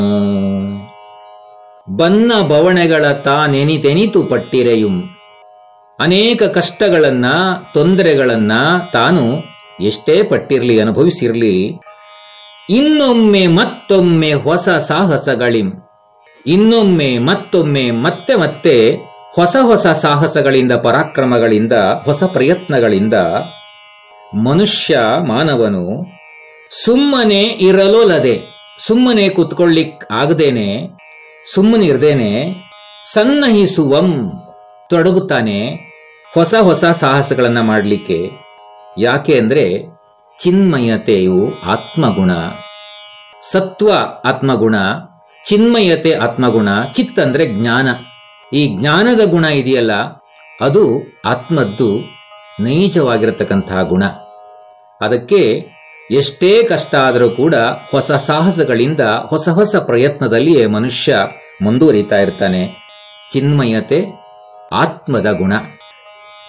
ಬನ್ನ ಬವಣೆಗಳ ತಾನೆನಿತೆನಿತು ಪಟ್ಟಿರೆಯುಂ ಅನೇಕ ಕಷ್ಟಗಳನ್ನ ತೊಂದರೆಗಳನ್ನ ತಾನು ಎಷ್ಟೇ ಪಟ್ಟಿರ್ಲಿ ಅನುಭವಿಸಿರ್ಲಿ ಇನ್ನೊಮ್ಮೆ ಮತ್ತೊಮ್ಮೆ ಹೊಸ ಸಾಹಸಗಳಿಂ ಇನ್ನೊಮ್ಮೆ ಮತ್ತೊಮ್ಮೆ ಮತ್ತೆ ಮತ್ತೆ ಹೊಸ ಹೊಸ ಸಾಹಸಗಳಿಂದ ಪರಾಕ್ರಮಗಳಿಂದ ಹೊಸ ಪ್ರಯತ್ನಗಳಿಂದ ಮನುಷ್ಯ ಮಾನವನು ಸುಮ್ಮನೆ ಇರಲೋಲದೆ ಸುಮ್ಮನೆ ಕುತ್ಕೊಳ್ಳಿಕ್ ಆಗದೇನೆ ಸುಮ್ಮನಿರ್ದೇನೆ ಸನ್ನಹಿಸುವಂ ತೊಡಗುತ್ತಾನೆ ಹೊಸ ಹೊಸ ಸಾಹಸಗಳನ್ನ ಮಾಡಲಿಕ್ಕೆ ಯಾಕೆ ಅಂದ್ರೆ ಚಿನ್ಮಯತೆಯು ಆತ್ಮಗುಣ ಸತ್ವ ಆತ್ಮಗುಣ ಚಿನ್ಮಯತೆ ಆತ್ಮಗುಣ ಚಿತ್ ಅಂದ್ರೆ ಜ್ಞಾನ ಈ ಜ್ಞಾನದ ಗುಣ ಇದೆಯಲ್ಲ ಅದು ಆತ್ಮದ್ದು ನೈಜವಾಗಿರತಕ್ಕಂತಹ ಗುಣ ಅದಕ್ಕೆ ಎಷ್ಟೇ ಕಷ್ಟ ಆದರೂ ಕೂಡ ಹೊಸ ಸಾಹಸಗಳಿಂದ ಹೊಸ ಹೊಸ ಪ್ರಯತ್ನದಲ್ಲಿಯೇ ಮನುಷ್ಯ ಮುಂದುವರಿತಾ ಇರ್ತಾನೆ ಚಿನ್ಮಯತೆ ಆತ್ಮದ ಗುಣ